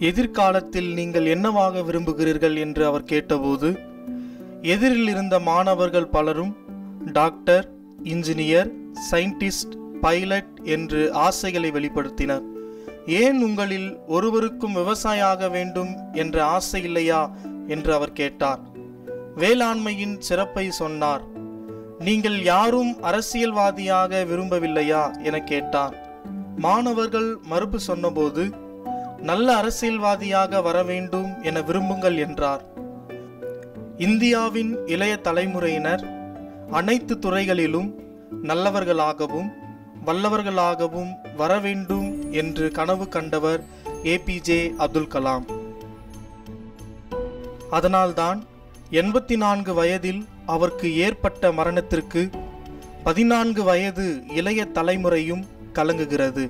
எதிர்காலத்தில் நீங்கள் என்னவாக விரும்புகிறீர்கள் என்று அவர் கேட்டபோது எதிரில் இருந்த மாணவர்கள் பலரும் டாக்டர் இன்ஜினியர் சயின்டிஸ்ட் பைலட் என்று ஆசைகளை வெளிப்படுத்தினர் ஏன் உங்களில் ஒருவருக்கும் விவசாயியாக வேண்டும் என்ற ஆசை இல்லையா என்று அவர் கேட்டார் வேளாண்மையின் சிறப்பை சொன்னார் நீங்கள் யாரும் அரசியல்வாதியாக விரும்பவில்லையா என கேட்டார் மாணவர்கள் மறுப்பு சொன்னபோது நல்ல அரசியல்வாதியாக வர வேண்டும் என விரும்புங்கள் என்றார் இந்தியாவின் இளைய தலைமுறையினர் அனைத்து துறைகளிலும் நல்லவர்களாகவும் வல்லவர்களாகவும் வர வேண்டும் என்று கனவு கண்டவர் ஏபிஜே அப்துல் கலாம் அதனால்தான் எண்பத்தி நான்கு வயதில் அவருக்கு ஏற்பட்ட மரணத்திற்கு பதினான்கு வயது இளைய தலைமுறையும் கலங்குகிறது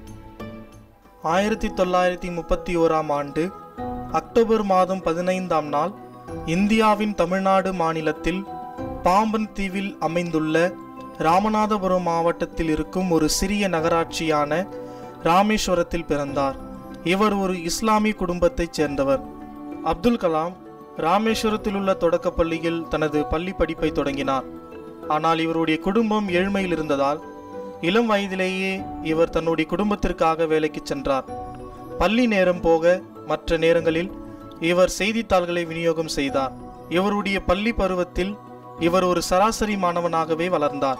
ஆயிரத்தி தொள்ளாயிரத்தி முப்பத்தி ஓராம் ஆண்டு அக்டோபர் மாதம் பதினைந்தாம் நாள் இந்தியாவின் தமிழ்நாடு மாநிலத்தில் பாம்பன் தீவில் அமைந்துள்ள ராமநாதபுரம் மாவட்டத்தில் இருக்கும் ஒரு சிறிய நகராட்சியான ராமேஸ்வரத்தில் பிறந்தார் இவர் ஒரு இஸ்லாமிய குடும்பத்தைச் சேர்ந்தவர் அப்துல் கலாம் ராமேஸ்வரத்தில் உள்ள தொடக்கப் பள்ளியில் தனது பள்ளி படிப்பை தொடங்கினார் ஆனால் இவருடைய குடும்பம் ஏழ்மையில் இருந்ததால் இளம் வயதிலேயே இவர் தன்னுடைய குடும்பத்திற்காக வேலைக்கு சென்றார் பள்ளி நேரம் போக மற்ற நேரங்களில் இவர் செய்தித்தாள்களை விநியோகம் செய்தார் இவருடைய பள்ளி பருவத்தில் இவர் ஒரு சராசரி மாணவனாகவே வளர்ந்தார்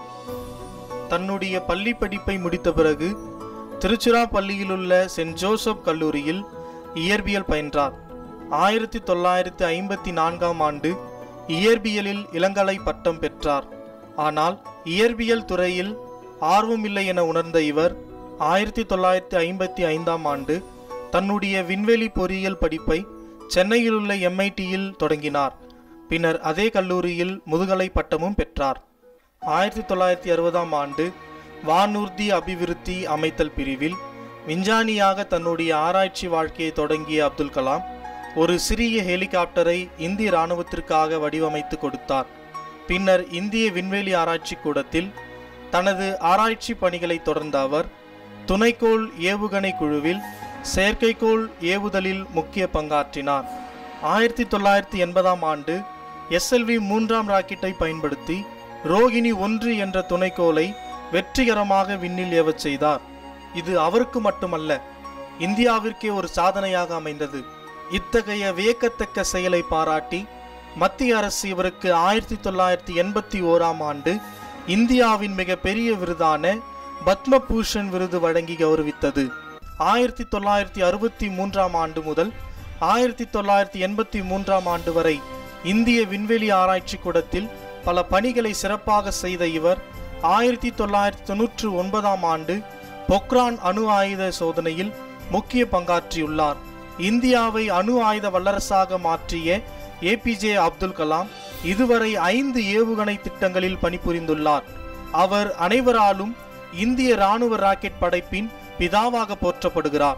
தன்னுடைய பள்ளி படிப்பை முடித்த பிறகு திருச்சிராப்பள்ளியில் உள்ள சென்ட் ஜோசப் கல்லூரியில் இயற்பியல் பயின்றார் ஆயிரத்தி தொள்ளாயிரத்தி ஐம்பத்தி நான்காம் ஆண்டு இயற்பியலில் இளங்கலை பட்டம் பெற்றார் ஆனால் இயற்பியல் துறையில் ஆர்வமில்லை என உணர்ந்த இவர் ஆயிரத்தி தொள்ளாயிரத்தி ஐம்பத்தி ஐந்தாம் ஆண்டு தன்னுடைய விண்வெளி பொறியியல் படிப்பை சென்னையில் உள்ள எம்ஐடியில் தொடங்கினார் பின்னர் அதே கல்லூரியில் முதுகலை பட்டமும் பெற்றார் ஆயிரத்தி தொள்ளாயிரத்தி அறுபதாம் ஆண்டு வானூர்தி அபிவிருத்தி அமைத்தல் பிரிவில் விஞ்ஞானியாக தன்னுடைய ஆராய்ச்சி வாழ்க்கையை தொடங்கிய அப்துல் கலாம் ஒரு சிறிய ஹெலிகாப்டரை இந்திய இராணுவத்திற்காக வடிவமைத்து கொடுத்தார் பின்னர் இந்திய விண்வெளி ஆராய்ச்சி கூடத்தில் தனது ஆராய்ச்சி பணிகளை தொடர்ந்த அவர் துணைக்கோள் ஏவுகணை குழுவில் செயற்கைக்கோள் ஏவுதலில் முக்கிய பங்காற்றினார் ஆயிரத்தி தொள்ளாயிரத்தி எண்பதாம் ஆண்டு எஸ்எல்வி மூன்றாம் ராக்கெட்டை பயன்படுத்தி ரோகிணி ஒன்று என்ற துணைக்கோளை வெற்றிகரமாக விண்ணில் ஏவச் செய்தார் இது அவருக்கு மட்டுமல்ல இந்தியாவிற்கே ஒரு சாதனையாக அமைந்தது இத்தகைய வியக்கத்தக்க செயலை பாராட்டி மத்திய அரசு இவருக்கு ஆயிரத்தி தொள்ளாயிரத்தி எண்பத்தி ஓராம் ஆண்டு இந்தியாவின் மிக பெரிய விருதான பத்ம பூஷன் விருது வழங்கி கௌரவித்தது ஆயிரத்தி தொள்ளாயிரத்தி அறுபத்தி மூன்றாம் ஆண்டு முதல் ஆயிரத்தி தொள்ளாயிரத்தி எண்பத்தி மூன்றாம் ஆண்டு வரை இந்திய விண்வெளி ஆராய்ச்சி கூடத்தில் பல பணிகளை சிறப்பாக செய்த இவர் ஆயிரத்தி தொள்ளாயிரத்தி தொன்னூற்று ஒன்பதாம் ஆண்டு பொக்ரான் அணு ஆயுத சோதனையில் முக்கிய பங்காற்றியுள்ளார் இந்தியாவை அணு ஆயுத வல்லரசாக மாற்றிய ஏபிஜே அப்துல் கலாம் இதுவரை ஐந்து ஏவுகணை திட்டங்களில் பணிபுரிந்துள்ளார் அவர் அனைவராலும் இந்திய ராணுவ ராக்கெட் படைப்பின் பிதாவாக போற்றப்படுகிறார்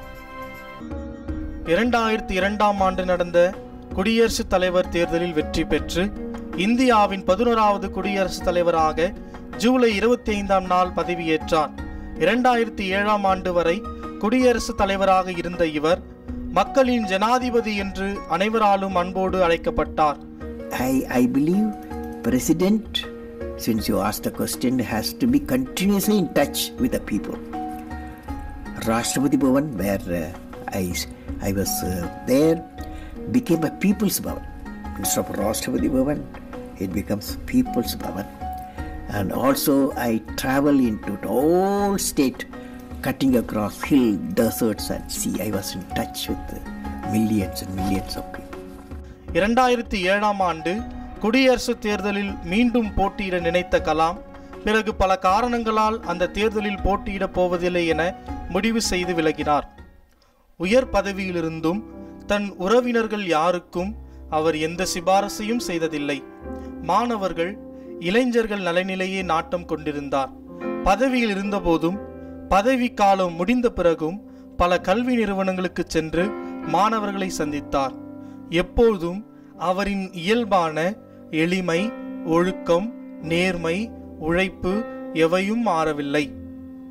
இரண்டாயிரத்தி இரண்டாம் ஆண்டு நடந்த குடியரசுத் தலைவர் தேர்தலில் வெற்றி பெற்று இந்தியாவின் பதினோராவது குடியரசுத் தலைவராக ஜூலை இருபத்தி ஐந்தாம் நாள் பதவியேற்றார் இரண்டாயிரத்தி ஏழாம் ஆண்டு வரை குடியரசுத் தலைவராக இருந்த இவர் மக்களின் ஜனாதிபதி என்று அனைவராலும் அன்போடு அழைக்கப்பட்டார் I, I believe President, since you asked the question, has to be continuously in touch with the people. Rashtrapati Bhavan, where uh, I, I was uh, there, became a People's Bhavan. Instead of Rashtrapati Bhavan, it becomes People's Bhavan. And also, I travel into the whole state, cutting across hill, deserts, and sea. I was in touch with uh, millions and millions of people. இரண்டாயிரத்தி ஏழாம் ஆண்டு குடியரசுத் தேர்தலில் மீண்டும் போட்டியிட நினைத்த கலாம் பிறகு பல காரணங்களால் அந்த தேர்தலில் போட்டியிடப் போவதில்லை என முடிவு செய்து விலகினார் உயர் பதவியிலிருந்தும் தன் உறவினர்கள் யாருக்கும் அவர் எந்த சிபாரசையும் செய்ததில்லை மாணவர்கள் இளைஞர்கள் நலனிலேயே நாட்டம் கொண்டிருந்தார் பதவியில் இருந்தபோதும் பதவி காலம் முடிந்த பிறகும் பல கல்வி நிறுவனங்களுக்கு சென்று மாணவர்களை சந்தித்தார் எப்போதும் அவரின் இயல்பான எளிமை ஒழுக்கம் நேர்மை உழைப்பு எவையும் மாறவில்லை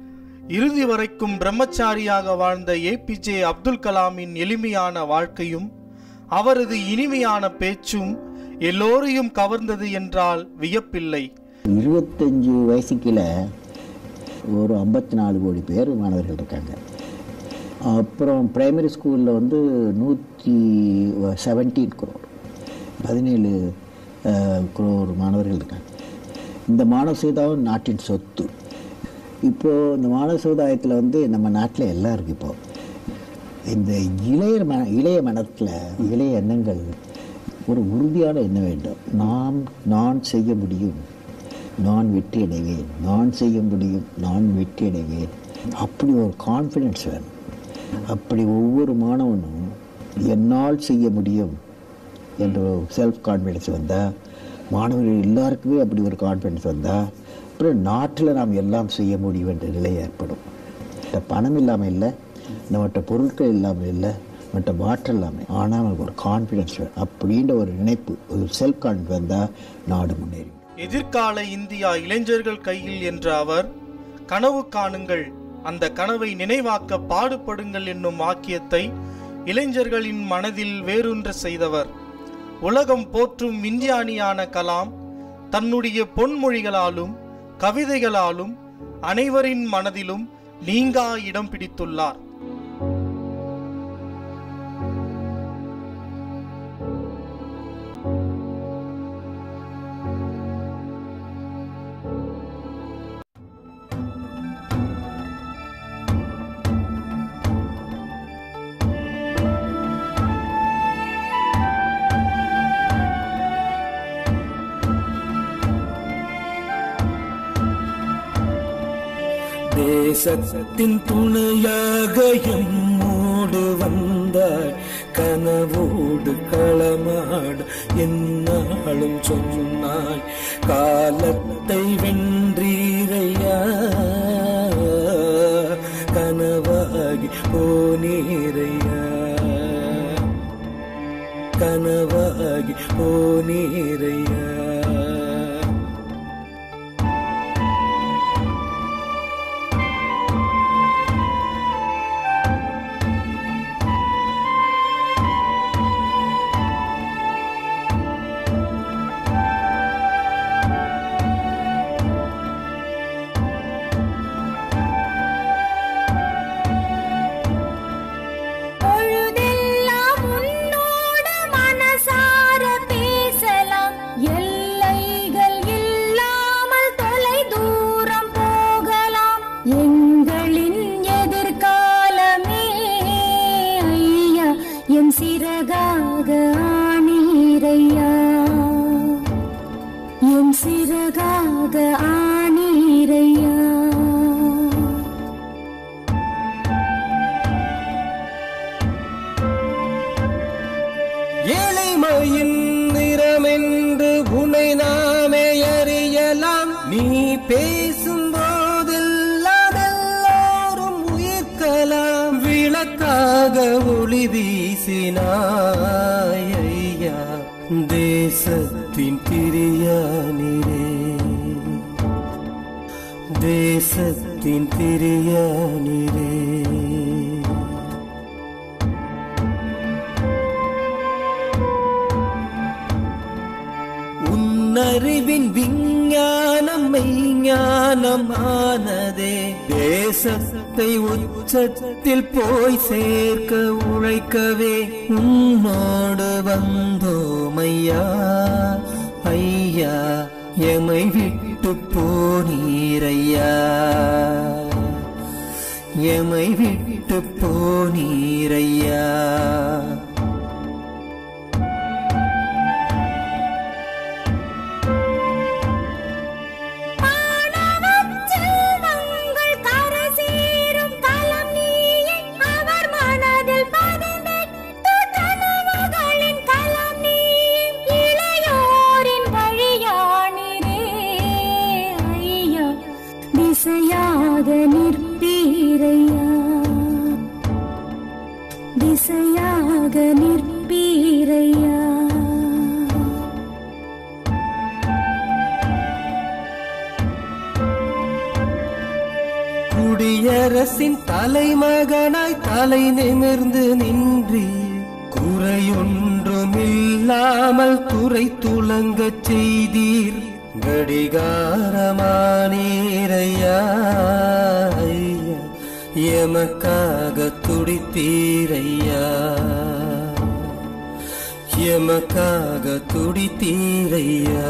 இறுதி வரைக்கும் பிரம்மச்சாரியாக வாழ்ந்த ஏபிஜே அப்துல் கலாமின் எளிமையான வாழ்க்கையும் அவரது இனிமையான பேச்சும் எல்லோரையும் கவர்ந்தது என்றால் வியப்பில்லை இருபத்தஞ்சு வயசுக்குள்ள ஒரு ஐம்பத்தி நாலு கோடி பேர் மாணவர்கள் இருக்காங்க அப்புறம் பிரைமரி ஸ்கூலில் வந்து நூற்றி செவன்டீன் குரோர் பதினேழு குரோர் மாணவர்கள் இருக்காங்க இந்த மாணவ சமுதாயம் நாட்டின் சொத்து இப்போது இந்த மாணவ சமுதாயத்தில் வந்து நம்ம நாட்டில் எல்லாம் இருக்குது இப்போ இந்த இளைய மன இளைய மனத்தில் இளைய எண்ணங்கள் ஒரு உறுதியான எண்ணம் வேண்டும் நாம் நான் செய்ய முடியும் நான் வெற்றி அடைவேன் நான் செய்ய முடியும் நான் வெற்றி அடைவேன் அப்படி ஒரு கான்ஃபிடென்ஸ் வேணும் அப்படி ஒவ்வொரு மாணவனும் என்னால் செய்ய முடியும் என்ற செல்ஃப் கான்ஃபிடென்ஸ் வந்தால் மாணவர்கள் எல்லாருக்குமே அப்படி ஒரு கான்ஃபிடென்ஸ் வந்தால் அப்புறம் நாட்டில் நாம் எல்லாம் செய்ய முடியும் என்ற நிலை ஏற்படும் இந்த பணம் இல்லாமல் இல்லை நம்மகிட்ட பொருட்கள் இல்லாமல் இல்லை நம்மகிட்ட மாற்றம் இல்லாமல் ஆனால் நமக்கு ஒரு கான்ஃபிடென்ஸ் வேணும் அப்படின்ற ஒரு நினைப்பு ஒரு செல்ஃப் கான்ஃபிடன்ஸ் வந்தால் நாடு முன்னேறி எதிர்கால இந்தியா இளைஞர்கள் கையில் என்ற அவர் கனவு காணுங்கள் அந்த கனவை நினைவாக்க பாடுபடுங்கள் என்னும் வாக்கியத்தை இளைஞர்களின் மனதில் வேரூன்ற செய்தவர் உலகம் போற்றும் விஞ்ஞானியான கலாம் தன்னுடைய பொன்மொழிகளாலும் கவிதைகளாலும் அனைவரின் மனதிலும் நீங்கா இடம் பிடித்துள்ளார் தேசத்தின் துணையாக எம்மோடு வந்தாய் கனவோடு களமாட என்னாலும் சொன்னாய் காலத்தை வென்றீரையா கனவாகி போனீரையா கனவாகி போனீரையா பொழுதெல்லாம் உன்னோடு மனசார பேசலாம் எல்லைகள் இல்லாமல் தொலை தூரம் போகலாம் எங்களின் எதிர்காலமே ஐயா எம் சிறகாக ஆனீரையா எம் சிறகாக ஆனீரையா ஏழைமையின் நிறமென்று உனை நாமே அறியலாம் நீ பேசும் போதெல்லாம் எல்லாரும் உயிர்க்கலாம் விளக்காக ஒளி வீசினாய் ஐயா தேசத்தின் திரியானிரே தேசத்தின் திரியானிரே உன்னறிவின் விஞ்ஞானம் மெய்ஞானமானதே தேசத்தை உச்சத்தில் போய் சேர்க்க உழைக்கவே உன்னோடு வந்தோமையா ஐயா எமை விட்டு போனீரையா எமை விட்டு போனீரையா மாணவச் செல்வங்கள் கரை சேரும் களம் நீயே. அவர் மனதில் பதினெட்டு கனவுகளின் களம் நீயே. இளையோரின் வழியானிரே ஐயா திசையாக நிற்பீரையா திசையாக நிற்பீரையா குடிய பேரரசின் தலைமகனாய் தலை நிமிர்ந்து நின்றீர் குறையொன்றுமில்லாமல் துறை துளங்கச் செய்தீர் கடிகாரமானீரையா ஐயா, எமக்காக துடித்தீரையா எமக்காக துடித்தீரையா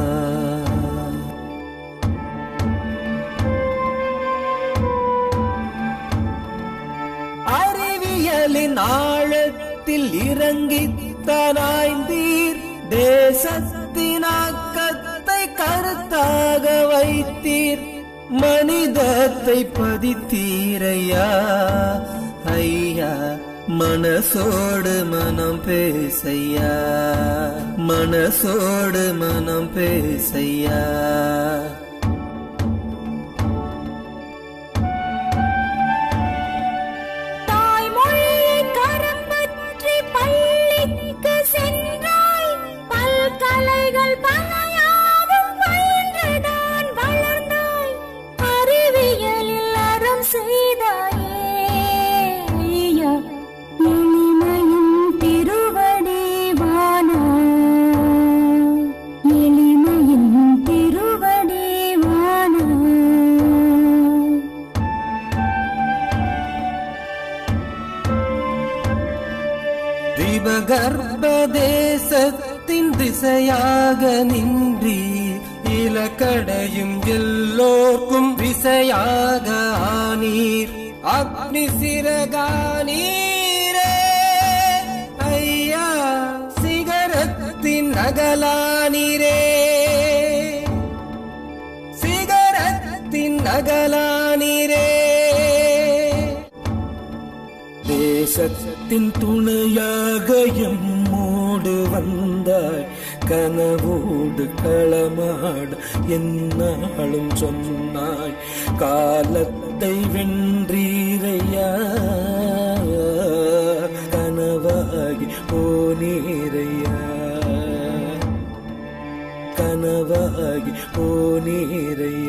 அறிவியலின் ஆழத்தில் இறங்கி தனாய்ந்தீர் தேசத்தின் ஆக்கத்தை கருத்தாக வைத்தீர் மனிதத்தை பதித்தீரையா ஐயா மனசோடு மனம் பேசையா மனசோடு மனம் பேசையா தாய்மொழியை கரம் பற்றி பள்ளிக்கு சென்றாய் பல்கலைகள் பலையாவும் பயின்றுதான் வளர்ந்தாய் அறிவியலில் அறம் செய்தாயே ஐயா எளிமையின் திருவடி வானா எளிமையின் திருவடி வானா திவகர்ப்ப தேசத்தின் திசையாக நின்றீர் இலக்கடையும் எல்லோர்க்கும் திசையாக ஆனீர் அக்னி சிறகானீரே ஐயா சிகரத்தின் நகலானீரே சிகரத்தின் நகலானீரே தேசத்தின் துணையாக எம்மோடு வந்தாய் கனவோடு களமாட என்னாலும் சொன்னாய் காலத்தை வென்றீரையா கனவாகி போனீரையா கனவாகி போனீரையா